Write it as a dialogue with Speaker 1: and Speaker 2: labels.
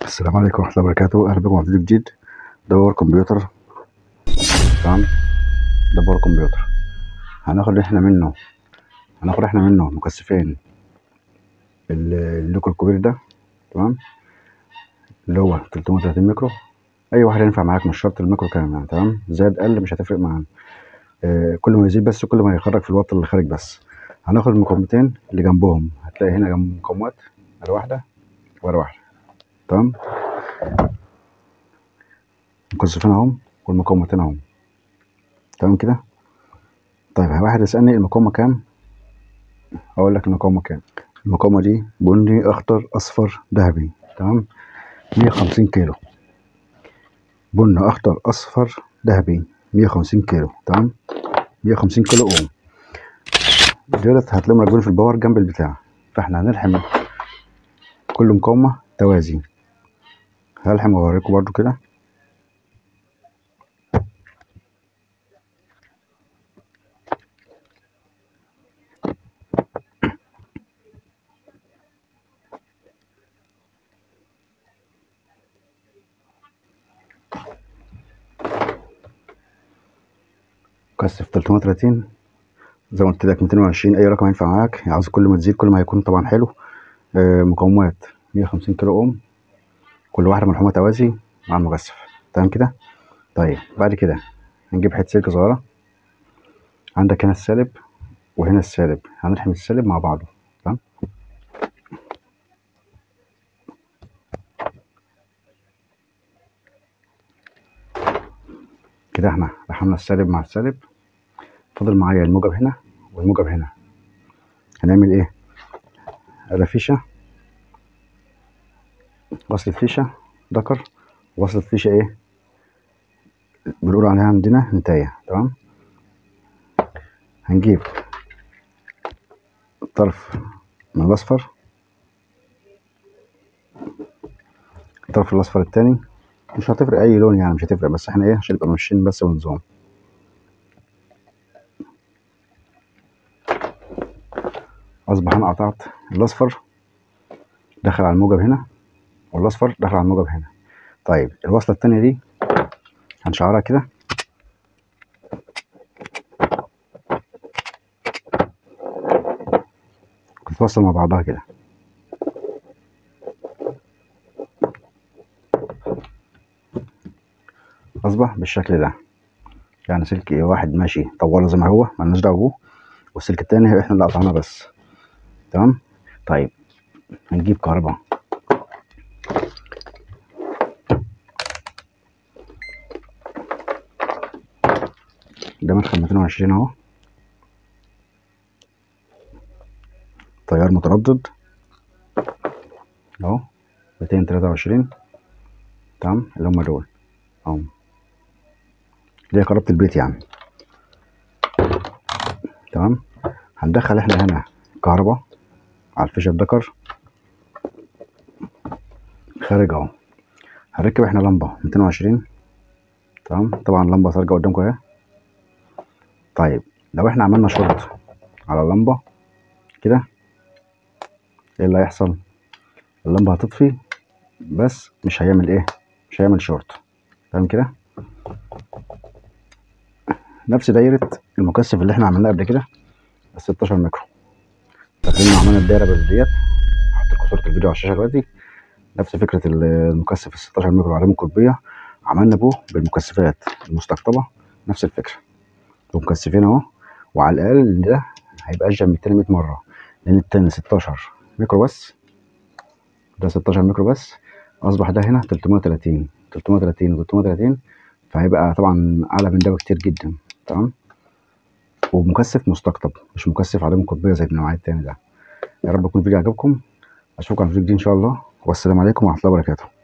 Speaker 1: السلام عليكم ورحمة الله وبركاته أهلا بكم في فيديو جديد ده باور كمبيوتر تمام ده باور كمبيوتر هناخد احنا منه هناخد احنا منه مكثفين ال- اللوكو الكبير ده تمام اللي هو 330 ميكرو أي واحد ينفع معاك مش شرط الميكرو كام يعني تمام زاد قل مش هتفرق معانا آه كل ما يزيد بس كل ما يخرج في الوقت اللي خارج بس هناخد المقاومتين اللي جنبهم هتلاقي هنا جنب مقاومات ورا واحدة ورا واحدة تمام مكثفين اهم والمقاومتين اهم تمام كده طيب واحد يسألني المقاومة كام أقول لك المقاومة كام المقاومة دي بني أخضر أصفر ذهبي تمام مية وخمسين كيلو بني أخضر أصفر ذهبي مية وخمسين كيلو تمام مية وخمسين كيلو أوم دولت هتلاقيهم راكبين في الباور جنب البتاع فاحنا هنلحم كل مقاومة توازي هلحم وأوريكم برضو كده مكثف 330 زي ما قلت لك 220 اي رقم ينفع معاك عاوز كل ما تزيد كل ما هيكون طبعا حلو آه مقاومات 150 كيلو اوم كل واحده ملحومه توازي مع المكثف تمام كده طيب بعد كده هنجيب حته سلك صغيره عندك هنا السالب وهنا السالب هنلحم السالب مع بعضه تمام كده احنا لحمنا السالب مع السالب فضل معايا الموجب هنا والموجب هنا هنعمل ايه رفيشة وصلة فيشة ذكر وصلة فيشة ايه بنقول عليها عندنا نتاية تمام هنجيب طرف من الاصفر الطرف الاصفر التاني مش هتفرق اي لون يعني مش هتفرق بس احنا ايه عشان نبقى ماشيين بس بنظام اصبح انا قطعت الاصفر دخل على الموجب هنا والاصفر دخل على الموجب هنا طيب الوصله التانية دي هنشعرها كده تتوصل مع بعضها كده اصبح بالشكل ده يعني سلك واحد ماشي طوله زي ما هو ملناش دعوه بيه والسلك التاني احنا اللي قطعناه بس تمام طيب هنجيب كهرباء ده مدخل 220 اهو تيار متردد اهو 223 تمام اللي هم دول اهو اللي هي كهربة البيت يعني تمام هندخل احنا هنا كهرباء على الفيشة الدكر خارج اهو هنركب احنا لمبة 220 تمام طبعا اللمبة خارجة قدامكم اهي طيب لو احنا عملنا شورت على اللمبة كده ايه اللي هيحصل اللمبة هتطفي بس مش هيعمل ايه مش هيعمل شورت تمام كده نفس دايرة المكثف اللي احنا عملناه قبل كده بس 16 ميكرو فاكرين عملنا الدايرة ديت هحط لكم صورة الفيديو على الشاشة دلوقتي نفس فكرة المكثف ال 16 ميكرو عليه قطبية عملنا بوه بالمكثفات المستقطبة نفس الفكرة ومكثفين اهو وعلى الأقل ده هيبقى أشجع من التاني 100 مرة لأن التاني 16 ميكرو بس ده 16 ميكرو بس أصبح ده هنا 330 330 و 330 فهيبقى طبعا أعلى من ده بكتير جدا تمام ومكثف مستقطب مش مكثف علامة قطبية زي النوعية التاني ده يا رب يكون الفيديو عجبكم أشوفكم على الفيديو الجديد إن شاء الله والسلام عليكم ورحمة الله وبركاته